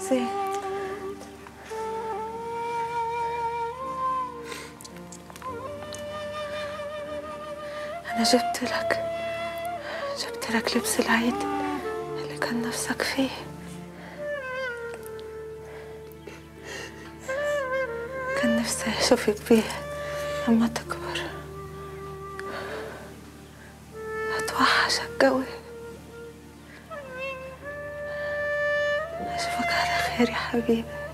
حسين أنا جبت لك جبت لك لبس العيد اللي كان نفسك فيه كان نفسي أشوفك بيه لما تكبر هتوحشك قوي أشوفك على خير يا حبيبي